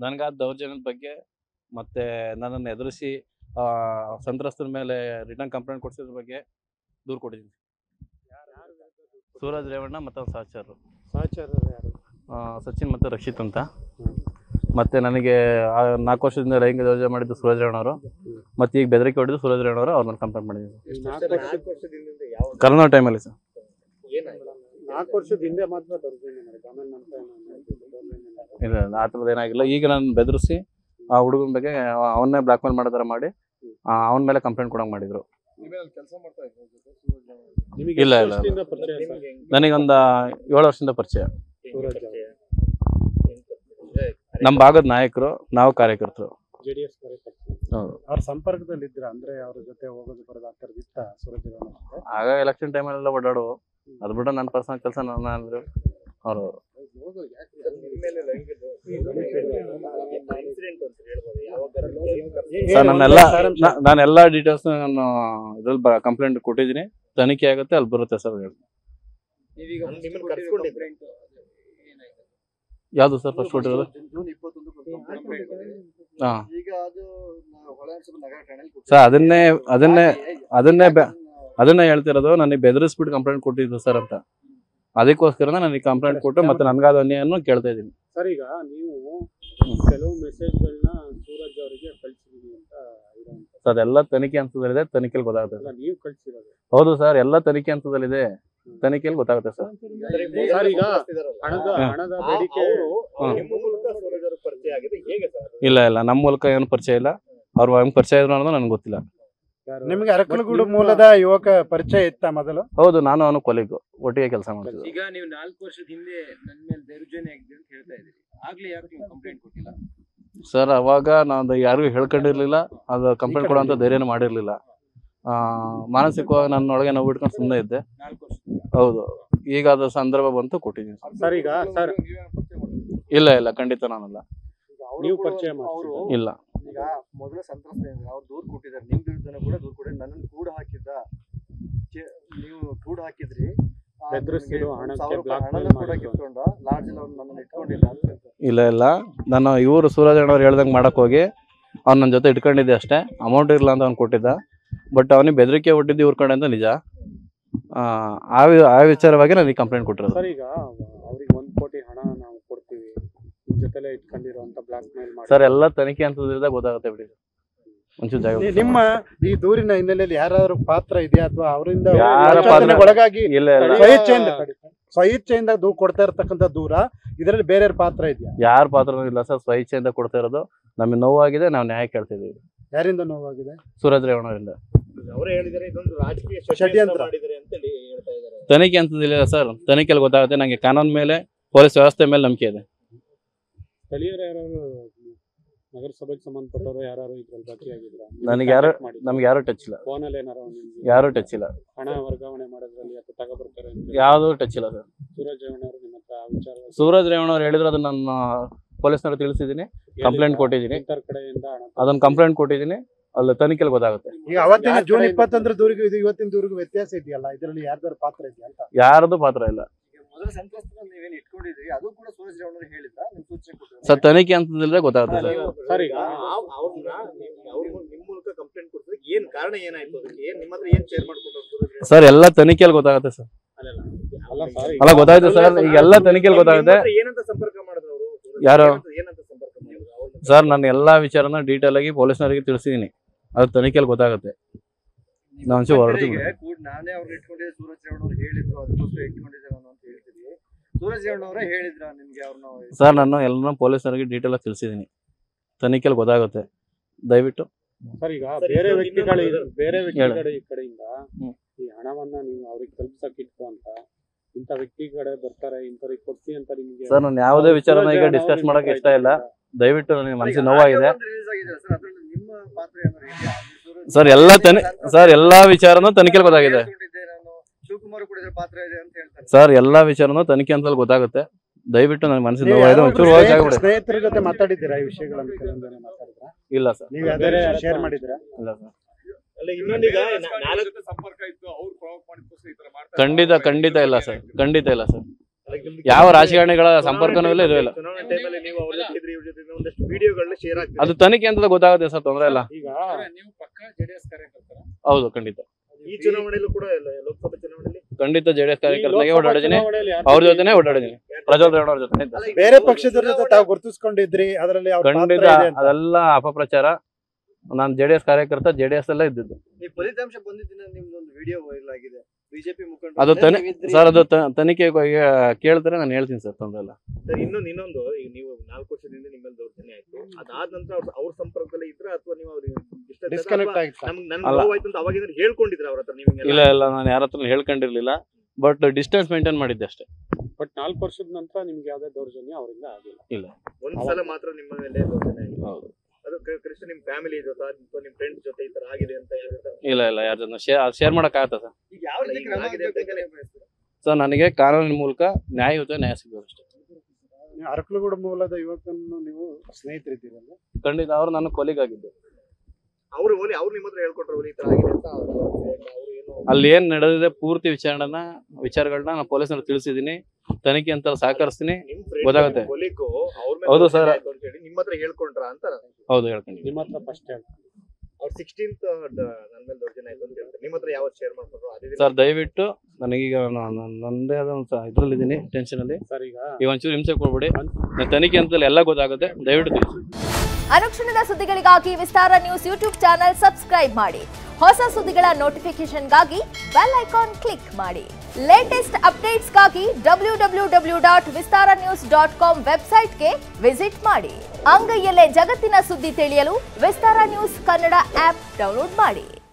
ನನಗಾದ ದೌರ್ಜನ್ಯದ ಬಗ್ಗೆ ಮತ್ತೆ ನನ್ನನ್ನು ಎದುರಿಸಿ ಆ, ಸಂತ್ರಸ್ತರ ಮೇಲೆ ರಿಟರ್ನ್ ಕಂಪ್ಲೇಂಟ್ ಕೊಡ್ಸಿದ್ರ ಬಗ್ಗೆ ದೂರು ಕೊಟ್ಟಿದ್ದೀನಿ ಸೂರಜ್ ರೇವಣ್ಣ ಮತ್ತು ಅವ್ರ ಸಹಚರರು ಸಹಚರರು ಯಾರು ಆ, ಸಚಿನ್ ಮತ್ತು ರಕ್ಷಿತ್ ಅಂತ ಮತ್ತೆ ನನಗೆ ಆ ನಾಲ್ಕು ವರ್ಷದಿಂದ ಲೈಂಗಿಕ ದೌರ್ಜನ್ಯ ಮಾಡಿದ್ದು ಸೂರಜ್ ರೇವಣ್ಣವರು ಮತ್ತೆ ಈಗ ಬೆದರಿಕೆ ಹೊಡೆದು ಸೂರಜ್ ರೇವಣ್ಣವರು ಅವ್ರನ್ನ ಕಂಪ್ಲೇಂಟ್ ಮಾಡಿದ್ದೀನಿ ನಾಲ್ಕು ವರ್ಷ ಕರೋನಾ ಟೈಮಲ್ಲಿ ಸರ್ ನಾಲ್ಕು ವರ್ಷದ ಹಿಂದೆ ಮಾತ್ರ ದೌರ್ಜನ್ಯ ಮಾಡಿದ್ದು ಆಮೇಲೆ ನಂತರ ಏನು ಮಾಡಿದ್ದು ದೌರ್ಜನ್ಯ ಮಾಡಿದ್ದು. ಇಲ್ಲ ಇಲ್ಲ, ಆ ಥರದ್ದು ಏನಾಗಿಲ್ಲ ಈಗ ನಾನು ಬೆದರಿಸಿ ಆ ಹುಡುಗನ ಬಗ್ಗೆ ಅವನ್ನೇ ಬ್ಲಾಕ್ ಮೇಲ್ ಮಾಡೋ ಥರ ಮಾಡಿ ಅವನ ಮೇಲೆ ಕಂಪ್ಲೇಂಟ್ ಕೊಡಂಗೆ ಮಾಡಿದ್ರು ನಿಮಗೆ ಇಲ್ಲ, ಎಷ್ಟು ಇಲ್ಲ, ವರ್ಷದಿಂದ ಪರಿಚಯ ಸರ್? ನನಗೊಂದು ಏಳು ವರ್ಷದಿಂದ ಪರಿಚಯ ಸೂರಜ್ ಅವರು ನಮ್ಮ ಭಾಗದ ನಾಯಕರು ನಾವು ಕಾರ್ಯಕರ್ತರು ಜೆಡಿಎಸ್ ಕಾರ್ಯಕರ್ತರು ಹೌದು ಅವ್ರ ಸಂಪರ್ಕದಲ್ಲಿ ಇದ್ರ ಅಂದ್ರೆ ಅವ್ರ ಜೊತೆ ಹೋಗೋದು ಬರೋದು ಆ ಥರದ್ದು ಇತ್ತ ಸೂರಜ್ ಅವ್ರ ಜೊತೆ? ಆಗ ಎಲೆಕ್ಷನ್ ಟೈಮಲ್ಲೆಲ್ಲ ಓಡಾಡು ಅದು ಬಿಟ್ಟು ನನ್ನ ಪರ್ಸನಲ್ ಕೆಲಸ ನನ್ನ ಅಂದ್ರು ಅವರು ಸರ್ ನನ್ನೆಲ್ಲ ಸಾರಾಂಶ. ನಾ- ನಾನೆಲ್ಲ ಡೀಟೇಲ್ಸ್ ನಾನು ಇದ್ರಲ್ಲಿ ಕಂಪ್ಲೇಂಟ್ ಕೊಟ್ಟಿದ್ದೀನಿ ತನಿಖೆ ಆಗುತ್ತೆ ಅಲ್ಲಿ ಬರುತ್ತೆ ಸರ್ ಹೇಳಿ ಯಾವುದು ಸರ್ ಫಸ್ಟ್ ಕೊಟ್ಟಿರೋದು ಹಾ ಈಗ ಅದು ನಾವು ಹೊಳೆನರಸೀಪುರ ನಗರ ಠಾಣೆಯಲ್ಲಿ ಕೊಟ್ಟಿದ್ದೀವಿ. ಸರ್ ಅದನ್ನೇ ಅದನ್ನೇ ಹಾಗೆ ಅದನ್ನೇ ಬೆ- ಅದನ್ನೇ ಹೇಳ್ತಿರೋದು ನನಗೆ ಬೆದರಿಸ್ಬಿಟ್ಟು ಕಂಪ್ಲೇಂಟ್ ಕೊಟ್ಟಿದ್ದು ಸರ್ ಅಂತ ಅದಕ್ಕೋಸ್ಕರ ನನಗೆ ಕಂಪ್ಲೇಂಟ್ ಕೊಟ್ಟು ಮತ್ತೆ ನನಗಾದ ಅನ್ಯಾಯನ್ನು ಕೇಳ್ತಾ ಇದ್ದೀನಿ ಸರ್ ಈಗ ನೀವು ಕೆಲವು ಮೆಸೇಜ್ಗಳನ್ನ ಸೂರಜ್ ಅವರಿಗೆ ಕಳ್ಸಿದೀನಿ ಅಂತ ಇರೋಂಥ ಸೊ ಅದೆಲ್ಲ ತನಿಖೆ ಹಂತದಲ್ಲಿದೆ ತನಿಖೆಯಲ್ಲಿ ಗೊತ್ತಾಗುತ್ತೆ ಅಲ್ಲ ನೀವು ಕಳ್ಸಿರೋದು ಹೌದು ಸರ್ ಎಲ್ಲ ತನಿಖೆ ಹಂತದಲ್ಲಿದೆ ತನಿಖೆಯಲ್ಲಿ ಗೊತ್ತಾಗುತ್ತೆ ಸರ್ ಸರ್ ಈಗ ಹಣದ ಹಾ. ಹಣದ ಬೇಡಿಕೆ ಹ್ಮ್. ನಿಮ್ಮ ಮೂಲಕ ಸೂರಜ್ ಅವ್ರ ಪರಿಚಯ ಆಗಿದೆ ಹೇಗೆ ಸರ್ ಅದು? ಇಲ್ಲ ಇಲ್ಲ ನಮ್ಮ ಮೂಲಕ ಏನು ಪರಿಚಯ ಇಲ್ಲ ಅವ್ರು ಹೆಂಗ್ ಪರಿಚಯ ಇದ್ರು ಅನ್ನೋದು ನನಗೆ ಗೊತ್ತಿಲ್ಲ ಯಾರು- ನಿಮ್ಗೆ ಅರಕಲಗೂಡು ಮೂಲದ ಯುವಕ ಪರಿಚಯ ಇತ್ತ ಮೊದಲು ಹೌದು ನಾನು ಅವನು ಕೊಲಿಗು ಒಟ್ಟಿಗೆ ಕೆಲಸ ಮಾಡ್ತಿದ್ದೆ ಈಗ ನೀವು ನಾಲ್ಕು ವರ್ಷದ ಹಿಂದೆ ನನ್ನ ಮೇಲೆ ದೌರ್ಜನ್ಯ ಆಗಿದೆ ಅಂತ ಹೇಳ್ತಾ ಇದ್ದೀರಿ ಆಗ್ಲೇ ಯಾರು ನೀವು ಕಂಪ್ಲೇಂಟ್ ಕೊಟ್ಟಿಲ್ಲ ಸರ್ ಅವಾಗ ನಾನು ಯಾರಿಗೂ ಹೇಳ್ಕೊಂಡಿರ್ಲಿಲ್ಲ ಅದು ಕಂಪ್ಲೇಂಟ್ ಕೊಡೋಂಥ ಧೈರ್ಯನೂ ಮಾಡಿರ್ಲಿಲ್ಲ ಆ, ಮಾನಸಿಕವಾಗಿ ನನ್ನೊಳಗೆ ನೋವು ಬಿಟ್ಕೊಂಡು ಸುಮ್ಮನೆ ಇದ್ದೆ ನಾಲ್ಕು ವರ್ಷ ಹೌದು ಈಗ ಅದು ಸಂದರ್ಭ ಬಂತು ಕೊಟ್ಟಿದ್ದೀನಿ ಸರ್. ಸರ್ ಈಗ ಸರ್ ಇಲ್ಲ ಇಲ್ಲ ಖಂಡಿತ ನಾನಲ್ಲ ನೀವು ಪರಿಚಯ ಅವರು ಮಾಡ್ಸಿದ್ದೀರಾ? ಇಲ್ಲ ಈಗ ಮೊದಲ ಸಂತ್ರಸ್ತ ಅವ್ರು ದೂರು ಕೊಟ್ಟಿದ್ದಾರೆ ನಿಮ್ ವಿರುದ್ಧನೂ ಕೂಡ ದೂರು ಕೊಡಿ ನನ್ನನ್ನು ಕೂಡ ಹಾಕಿದ್ದ ಚೆ- ನೀವು ಕೂಡ ಹಾಕಿದ್ರಿ ಆ, ಬೆದರಿಸಿದ್ರು, ನಿಮ್ಗೆ ಹಣಕ್ಕೆ ಸಾವಿರ ರೂಪಾಯಿ blackmail ಹಣನೂ ಕೂಡ ಮಾಡಿದ್ರು. ಕಿತ್ಕೊಂಡ ಲಾಡ್ಜ್ ಅವ್ರು ನನ್ನನ್ನು ಇಟ್ಕೊಂಡಿಲ್ಲ ಅಂತ ಹೇಳ್ತಾರೆ. ಇಲ್ಲ ಇಲ್ಲ ನಾನು ಇವರು ಸೂರಜ್ ಅಣ್ಣವ್ರು ಹೇಳ್ದಂಗೆ ಮಾಡಕ್ ಹೋಗಿ ಅವ್ನು ನನ್ನ ಜೊತೆ ಇಟ್ಕೊಂಡಿದ್ದೆ ಅಷ್ಟೇ ಅಮೌಂಟ್ ಇರಲ್ಲ ಅಂತ ಅವ್ನು ಕೊಟ್ಟಿದ್ದ ಬಟ್ ಅವನಿಗೆ ಬೆದರಿಕೆ ಹೊಟ್ಟಿದ್ದು ಇವ್ರ ಕಡೆ ಅಂತ ನಿಜ ಆ, ಆ ವಿ- ಆ ವಿಚಾರವಾಗಿ ನನಗೆ ಕಂಪ್ಲೇಂಟ್ ಕೊಟ್ಟಿರೋದು ಸರ್ ಈಗ ಅವ್ರಿಗೆ ಒಂದ್ ಕೋಟಿ ಹಣ ನಾವು ಕೊಡ್ತೀವಿ ನಿಮ್ ಜೊತೆಲೆ ಇಟ್ಕೊಂಡಿರುವಂತ ಬ್ಲಾಕ್ ಮೇಲ್ ಮಾಡಿ ಸರ್ ಎಲ್ಲ ತನಿಖೆ ಅಂತದ್ರಿಂದ ಗೊತ್ತಾಗುತ್ತೆ ಬಿಡಿ ಒಂಚೂರು ಜಾಗ ನಿ- ನಿಮ್ಮ ಈ ದೂರಿನ ಹಿನ್ನೆಲೆಯಲ್ಲಿ ಯಾರಾದ್ರೂ ಪಾತ್ರ ಇದೆಯಾ ಅಥವಾ ಅವರಿಂದ ಯಾರ ಪ್ರಚೋದನೆಗೆ ಪಾತ್ರ- ಒಳಗಾಗಿ ಇಲ್ಲ ಇಲ್ಲ ಸ್ವಇಚ್ಛೆಯಿಂದ ಸ್ವಇಚ್ಛೆಯಿಂದ ದೂರ ಕೊಡ್ತಾ ಇರ್ತಕ್ಕಂಥ ದೂರ ಇದರಲ್ಲಿ ಬೇರೆ ಪಾತ್ರ ಇದೆಯಾ ಯಾರ ಪಾತ್ರನೂ ಇಲ್ಲ ಸರ್ ಸ್ವಇಚ್ಛೆಯಿಂದ ಕೊಡ್ತಾ ಇರೋದು ನಮಗೆ ನೋವಾಗಿದೆ ನಾವು ನ್ಯಾಯ ಕೇಳ್ತಿದ್ದೀವಿ ಯಾರಿಂದ ನೋವಾಗಿದೆ ಸೂರಜ್ ರೇವಣ್ಣವರಿಂದ ಅವರೇ ಹೇಳಿದ್ದಾರೆ ಇದೊಂದು ರಾಜಕೀಯ ಷಡ್ಯಂತ್ರ. ಮಾಡಿದ್ದಾರೆ ಅಂತ ಹೇಳಿ ಹೇಳ್ತಾ ಇದ್ದಾರೆ ತನಿಖೆ ಅಂತದಿಲ್ಲ ಸರ್ ತನಿಖೆಯಲ್ಲಿ ಗೊತ್ತಾಗುತ್ತೆ ನನಗೆ ಕಾನೂನು ಮೇಲೆ ಪೊಲೀಸ್ ವ್ಯವಸ್ಥೆ ಮೇಲೆ ನಂಬಿಕೆ ಇದೆ ಸ್ಥಳೀಯರು ಯಾರು ನಗರಸಭೆಗೆ ಸಂಬಂಧಪಟ್ಟವರು ಯಾರು ಇದ್ರಲ್ಲಿ ಭಾಗಿಯಾಗಿದ್ರ ನನಗೆ ಯಾರು ನಮ್ಗೆ ಯಾರು ಟಚ್ ಇಲ್ಲ ಫೋನಲ್ಲಿ ಏನಾರ ನಿಮ್ಗೆ ಯಾರು ಟಚ್ ಇಲ್ಲ ಹಣ ವರ್ಗಾವಣೆ ಮಾಡೋದ್ರಲ್ಲಿ ಅಥವಾ ತಗೊಬರ್ತಾರೆ ಅಂತ ಯಾವುದು ಟಚ್ ಇಲ್ಲ ಸರ್ ಸೂರಜ್ ರೇವಣ್ಣವರು ನಿಮ್ಮ ಹತ್ರ ಆ ವಿಚಾರ ಸೂರಜ್ ರೇವಣ್ಣವ್ರು ಹೇಳಿದ್ರು ಅದನ್ನ ನಾನು ಪೊಲೀಸ್ನವ್ರು ತಿಳಿಸಿದ್ದೀನಿ ಕಂಪ್ಲೇಂಟ್ ಕೊಟ್ಟಿದ್ದೀನಿ ಇಂಥವ್ರ ಕಡೆಯಿಂದ ಹಣ ಅದನ್ನ ಕಂಪ್ಲೇಂಟ್ ಕೊಟ್ಟಿದ್ದೀನಿ ಅಲ್ಲಿ ತನಿಖೆಯಲ್ಲಿ ಗೊತ್ತಾಗುತ್ತೆ ಈಗ ಅವತ್ತಿನ ಯಾರ್ ಜೂನ್ ಕಡೆಯಿಂದ- ಇಪ್ಪತ್ತೊಂದರ ದೂರಿಗೂ ಇದು ಇವತ್ತಿನ ದೂರಿಗೂ ವ್ಯತ್ಯಾಸ ಇದೆಯಲ್ಲ ಇದರಲ್ಲಿ ಯಾರ್ದಾರು ಪಾತ್ರ ಇದೆಯಾ ಅಂತ ಯಾರದು ಪಾತ್ರ ಇಲ್ಲ ಈಗ ಮೊದಲ ಸಂತ್ರಸ್ತರನ್ನ ನೀವೇನು ಇಟ್ಕೊಂಡಿದ್ರಿ ಅದು ಕೂಡ ಸೂರಜ್ ರೇವಣ್ಣರು ಹೇಳಿದ್ರ ನಿಮ್ ಸೂಚನೆ ಕೊಟ್ಟಿದ್ರು ಸರ್ ತನಿಖೆ ಅಂತದಿಲ್ಲದೆ ಗೊತ್ತಾಗುತ್ತೆ ಸರ್ ಸರ್ ಈಗ ಅವ್ರನ್ನ ಅವ್ರ ನಿಮ್ ಮೂಲಕ ಕಂಪ್ಲೇಂಟ್ ಕೊಡ್ತಾರೆ ಏನ್ ಕಾರಣ ಏನಾಯ್ತು ಅದಕ್ಕೆ ಏನ್ ನಿಮ್ಮ ಹತ್ರ ಏನ್ ಶೇರ್ ಮಾಡ್ಕೊಂಡ್ರು ಸೂರಜ್ ರೇವಣ್ಣ? ಸರ್ ಎಲ್ಲ ತನಿಖೆಯಲ್ಲಿ ಗೊತ್ತಾಗುತ್ತೆ ಸರ್ ಅಲ್ಲ ಸರ್ ಅಲ್ಲ ಗೊತ್ತಾಯ್ತು ಸರ್ ಈಗ ಎಲ್ಲ ತನಿಖೆಯಲ್ಲಿ ಗೊತ್ತಾಗುತ್ತೆ ನಿಮ್ಮ ಹತ್ರ ಏನಂತ ಸಂಪರ್ಕ ಮಾಡಿದ್ರು ಅವರು ಯಾರು? ಏನಂತ ಸಂಪರ್ಕ ಮಾಡಿದ್ರು ಅವ್ರನ್ನ? ಸರ್ ನಾನು ಎಲ್ಲಾ ವಿಚಾರನ ಡೀಟೇಲ್ ಆಗಿ ಪೊಲೀಸ್ನವರಿಗೆ ತಿಳಿಸಿದ್ದೀನಿ ಅದು ತನಿಖೆಯಲ್ಲಿ ಗೊತ್ತಾಗುತ್ತೆ ನಾವು ಒಂಚೂರು ಹೊರಡ್ತೀವಿ ಈಗ ಕೂಡ ನಾನೇ ಅವ್ರನ್ನ ಇಟ್ಕೊಂಡಿದ್ದೆ ಸೂರಜ್ ರೇವಣ್ಣವ್ರು ಹೇಳಿದ್ರು ಅದಕ್ಕೋಸ್ಕರ ಇಟ್ಕೊಂಡಿದ್ದೆ ನಾನು ಅಂತ ಹೇಳ್ತೀರಿ ಸೂರಜ್ ರೇವಣ್ಣವರೇ ಹೇಳಿದ್ರ ನಿಮ್ಗೆ ಅವ್ರನ್ನ ಸರ್ ನಾನು ಎಲ್ಲನೂ ಪೊಲೀಸ್ನವರಿಗೆ ಡೀಟೇಲ್ ಆಗಿ ತಿಳಿಸಿದ್ದೀನಿ ತನಿಖೆಯಲ್ಲಿ ಗೊತ್ತಾಗುತ್ತೆ ದಯವಿಟ್ಟು ಸರ್ ಈಗ ಸರ್, ಬೇರೆ ಇನ್ನೊಂದು- ವ್ಯಕ್ತಿಗಳ ಇನ್ನೊಂದು- ಬೇರೆ ಹೇಳು. ವ್ಯಕ್ತಿಗಳ ಈ ಕಡೆಯಿಂದ ಹ್ಮ್. ಈ ಹಣವನ್ನ ನೀವು ಅವ್ರಿಗೆ ತಲುಪ್ಸಕ್ ಇಟ್ಕೊ ಅಂತ ಇಂಥ ವ್ಯಕ್ತಿ ಕಡೆ ಬರ್ತಾರೆ ಇಂಥವ್ರಿಗೆ ಕೊಡ್ತಿ ಅಂತ ನಿಮ್ಗೆ ಸರ್ ನಾನು ಯಾವುದೇ ವಿಚಾರನ ಈಗ ಡಿಸ್ಕಸ್ ಮಾಡಕ್ ಇಷ್ಟ ಇಲ್ಲ ದಯವಿಟ್ಟು ನನಗೆ ಮನಸ್ಸಿಗೆ ನೋವಾಗಿದೆ ರಿಲೀಸ್ ಆಗಿದೆ ಸರ್ ಅದ್ರಲ್ಲಿ ನಿಮ್ಮ ಪಾತ್ರ ಏನಾದ್ರು ಇದೆಯಾ? ಸೂರಜ್ ಸರ್ ಎಲ್ಲ ತನಿ ಸರ್ ಎಲ್ಲಾ ವಿಚಾರನೂ ತನಿಖೆಯಲ್ಲಿ ಗೊತ್ತಾಗಿದೆ ಹೇಳ್ಕೊಂಡಿದ್ದೆ ನಾನು ಶಿವಕುಮಾರ್ ಕೂಡ ಇದ್ರ ಪಾತ್ರ ಇದೆ ಅಂತ ಹೇಳ್ತಾರೆ ಸರ್ ಎಲ್ಲಾ ವಿಚಾರನೂ ತನಿಖೆ ಅಂತ ಗೊತ್ತಾಗುತ್ತೆ ದಯವಿಟ್ಟು ನನಗೆ ಮನಸ್ಸಿಗೆ ನೀವು ನೋವಾಗಿದೆ ಯಾರಾದ್ರೂ ಒಂಚೂರು ಹೋಗಿ ಸ್ನೇಹಿತರ- ಆಗ್ಬಿಡಿ ಸ್ನೇಹಿತರ ಜೊತೆ ಮಾತಾಡಿದ್ದೀರಾ ಈ ವಿಷಯಗಳನ್ನು ಕೆಲವೊಂದನ್ನ ಮಾತಾಡಿದ್ರ ಇಲ್ಲ ಸರ್ ನೀವು ಯಾವ್ದಾರು ಶೇರ್ ಮಾಡಿದ್ರ ಇಲ್ಲ ಸರ್ ಅಲ್ಲ ಇನ್ನೊಂದೀಗ ನಾಲ್ಕು ಸಂಪರ್ಕ ಇತ್ತು ಅವ್ರು ಪ್ರವೋಕ್ ಮಾಡಿದ್ಕೋಸ್ಕರ ಈ ತರ ಮಾಡ್ತಾರೆ ಖಂಡಿತ ಖಂಡಿತ ಇಲ್ಲ ಸರ್ ಖಂಡಿತ ಇಲ್ಲ ಸರ್ ಅಲ್ಲ, ನಿಮ್ಗೆ ಯಾವ ರಾಜಕಾರಣಿಗಳ ಸಂಪರ್ಕನೂ ಇಲ್ಲ ಇದು ಇಲ್ಲ ಚುನಾವಣೆ ಟೈಮಲ್ಲಿ ನೀವು ಅವ್ರ ಜೊತೆ ಇದ್ರಿ ಇವ್ರ ಜೊತೆ ಇದ್ರಿ, ಒಂದಷ್ಟು ವಿಡಿಯೋಗಳನ್ನ ಶೇರ್ ಆಗ್ತಿದೆ ಅದು ತನಿಖೆ ಅಂತ ಗೊತ್ತಾಗುತ್ತೆ ಸರ್ ತೊಂದರೆ ಇಲ್ಲ ಈಗ ನೀವು ಪಕ್ಕ ಜೆಡಿಎಸ್ ಕಾರ್ಯಕರ್ತರ ಹೌದು ಖಂಡಿತ ಈ ಚುನಾವಣೆಯಲ್ಲೂ ಕೂಡ ಇಲ್ಲ, ಲೋಕಸಭಾ ಚುನಾವಣೆಯಲ್ಲಿ ಖಂಡಿತ ಜೆ ಡಿ ಎಸ್ ಈ ಕಾರ್ಯಕರ್ತನಾಗೆ ಲೋಕಸಭಾ ಓಡಾಡಿದ್ದೀನಿ ಚುನಾವಣೆಯಲ್ಲಿ ಯಾರ್ ಅವ್ರ ಜೊತೆ ಜೊತೆನೆ ಓಡಾಡಿದ್ದೀನಿ ಪ್ರಜ್ವಲ್ ರೇವಣ್ಣ ಅವ್ರ ಜೊತೆ ಬೇರೆ ಪಕ್ಷದ ಜೊತೆ ತಾವು ಗುರುತಿಸ್ಕೊಂಡಿದ್ರಿ ಅದರಲ್ಲಿ ಅವ್ರ ಪಾತ್ರ ಖಂಡಿತ ಇದೆ ಅಂತ. ಅದೆಲ್ಲ ಅಪಪ್ರಚಾರ ನಾನು ಜೆ ಡಿ ಎಸ್ ಕಾರ್ಯಕರ್ತ ಜೆ ಡಿ ಎಸ್ ಅಲ್ಲೇ ಇದ್ದಿದ್ದು ಈ ಫಲಿತಾಂಶ ಬಂದಿದ್ದ ದಿನ ನಿಮ್ದೊಂದು ವಿಡಿಯೋ ವೈರಲ್ ಆಗಿದೆ ಬಿಜೆಪಿ ಮುಖಂಡ ಅದು ತನಿ ಸರ್ ಅದು ತ- ತನಿಖೆ ಕೇಳ್ತಾರೆ ನಾನು ಹೇಳ್ತೀನಿ ಸರ್ ತೊಂದರೆ ಇಲ್ಲ ಸರ್ ಇನ್ನೊಂದು ಇನ್ನೊಂದು ಈಗ ನೀವು ನಾಲ್ಕು ವರ್ಷದಿಂದ ನಿಮ್ಮಲ್ಲಿ ದೌರ್ಜನ್ಯ ಆಯ್ತು ಅದಾದ ನಂತರ ಅವ್ರ ಅವ್ರ ಸಂಪರ್ಕದಲ್ಲಿ ಇದ್ರ ಅಥವಾ ನೀವು ಅವ್ರಿಗೆ ಇಷ್ಟ ಇದ್ದದ್ದಾ ಡಿಸ್ಕನೆಕ್ಟ್ ಅಥವಾ ಆಗಿತ್ತು ನಮ್ಗೆ ನನ್ಗೆ ಅಲ್ಲ. ನೋವಾಯ್ತು ಅಂತ ಅವಾಗಿಂದ ಹೇಳ್ಕೊಂಡಿದ್ರ ಅವ್ರ ಹತ್ರ ನೀವು ಇಲ್ಲ ಇಲ್ಲ ನಾನು ಯಾರ ಹತ್ರ ಹೇಳ್ಕೊಂಡಿರ್ಲಿಲ್ಲ ಬಟ್ ಡಿಸ್ಟೆನ್ಸ್ ಮೇಂಟೈನ್ ಮಾಡಿದ್ದೆ ಅಷ್ಟೇ ಬಟ್ ನಾಲ್ಕು ವರ್ಷದ ನಂತರ ನಿಮ್ಗೆ ಯಾವ್ದೇ ದೌರ್ಜನ್ಯ ಅವರಿಂದ ಆಗಿಲ್ಲ ಒಂದ್ಸಲ ಮಾತ್ರ ನಿಮ್ಮ ಮೇಲೆ ದೌರ್ಜನ್ಯ ಆಗಿದೆ ಹೌದು ಅದು ಕ- ಕನಿಷ್ಠ ನಿಮ್ ಫ್ಯಾಮಿಲಿ ಜೊತೆ ಅಥವಾ ನಿಮ್ ಫ್ರೆಂಡ್ಸ್ ಜೊತೆ ಈ ತರ ಆಗಿದೆ ಅಂತ ಹೇಳಿದ್ರೆ ಇಲ್ಲ ಇಲ್ಲ ಯಾರ ಜೊತೆ ಶೇರ್ ಶೇರ್ ಮಾಡಕ್ ಆಗತ್ತಾ ಸರ್ ಈಗ ಯಾವ ರೀತಿ ಕ್ರಮ ಆಗಿದೆ ಅಂತ ಹೇಳಿ ಬಯಸ್ತೀರಾ? ಸರ್ ನನಗೆ ಕಾನೂನಿನ ಮೂಲಕ ನ್ಯಾಯಯುತ ನ್ಯಾಯ ಸಿಗೋದು ಅಷ್ಟೇ ನೀವು ಅರಕಲಗೂಡು ಮೂಲದ ಯುವಕನ್ನು ನೀವು ಸ್ನೇಹಿತರಿದ್ದೀರಲ್ಲ ಖಂಡಿತ ಅವ್ರು ನನ್ನ ಕೊಲಿಗ್ ಆಗಿದ್ದು ಅವ್ರು ಓಲಿ ಅವ್ರು ನಿಮ್ಮ ಹತ್ರ ಹೇಳ್ಕೊಟ್ರು ಓಲಿ ಈ ತರ ಆಗಿದೆ ಅಂತ ಅವ್ರು ಅವ್ರು ಏನು ಅಲ್ಲಿ ಏನ್ ನಡೆದಿದೆ ಪೂರ್ತಿ ವಿಚಾರಣೆನ ವಿಚಾರಗಳನ್ನ ನಾನು ಪೊಲೀಸರು ತಿಳಿಸಿದೀನಿ ತನಿಖೆ ಅಂತ ಸಹಕರಿಸ್ತೀನಿ ನಿಮ್ ಗೊತ್ತಾಗುತ್ತೆ. ಕೊಲಿಕು ಅವ್ರ ಮೇಲೆ ಹೌದು ದೌರ್ಜನ್ಯ sir. ಆಯ್ತು ಅಂತ ಹೇಳಿ ನಿಮ್ಮ ಹತ್ರ ಹೇಳ್ಕೊಂಡ್ರ ಅಂತ ಹೌದು ಹೇಳ್ಕೊಂಡಿದ್ದೀನಿ ನಿಮ್ಮ ಹತ್ರ ಫಸ್ಟ್ ಹೇಳಿ ಅವ್ರು ಸಿಕ್ಸ್ಟೀನ್ತ್ ನನ್ ಮೇಲೆ ದೌರ್ಜನ್ಯ ಆಯ್ತು ಅಂತ ಹೇಳ್ತಾರೆ ನಿಮ್ಮ ಹತ್ರ ಯಾವತ್ತು ಶೇರ್ ಮಾಡ್ಕೊಂಡ್ರು ಅದೇ ದಿನ ಸರ್ ದಯವಿಟ್ಟು ನನಗೀಗ ನಾನು- ನಾನು ನಂದೇ ಆದ ಒಂದು ಇದ್ರಲ್ಲಿದ್ದೀನಿ ಟೆನ್ಷನ್ ಅಲ್ಲಿ ಸರ್ ಈಗ ಈಗ ಒಂಚೂರು ಹಿಂಸೆ ಕೊಡ್ಬೇಡಿ ನಾನು ತನಿಖೆ ಅಂತಲ್ಲಿ ಎಲ್ಲ ಗೊತ್ತಾಗುತ್ತೆ ದಯವಿಟ್ಟು ತಿಳಿಸಿ ಅನುಕ್ಷಣದ ಸುದ್ದಿಗಳಿಗಾಗಿ Vistara news YouTube channel subscribe ಮಾಡಿ ಹೊಸ ಸುದ್ದಿಗಳ ನೋಟಿಫಿಕೇಶನ್ಗಾಗಿ ಬೆಲ್ ಐಕಾನ್ ಕ್ಲಿಕ್ ಮಾಡಿ ಲೇಟೆಸ್ಟ್ ಅಪ್ಡೇಟ್ಸ್ಗಾಗಿ W W W dot Vistara news dot com ವೆಬ್ಸೈಟ್ಗೆ ವಿಸಿಟ್ ಮಾಡಿ ಅಂಗೈಯಲ್ಲೇ ಜಗತ್ತಿನ ಸುದ್ದಿ ತಿಳಿಯಲು Vistara news Kannada app download ಮಾಡಿ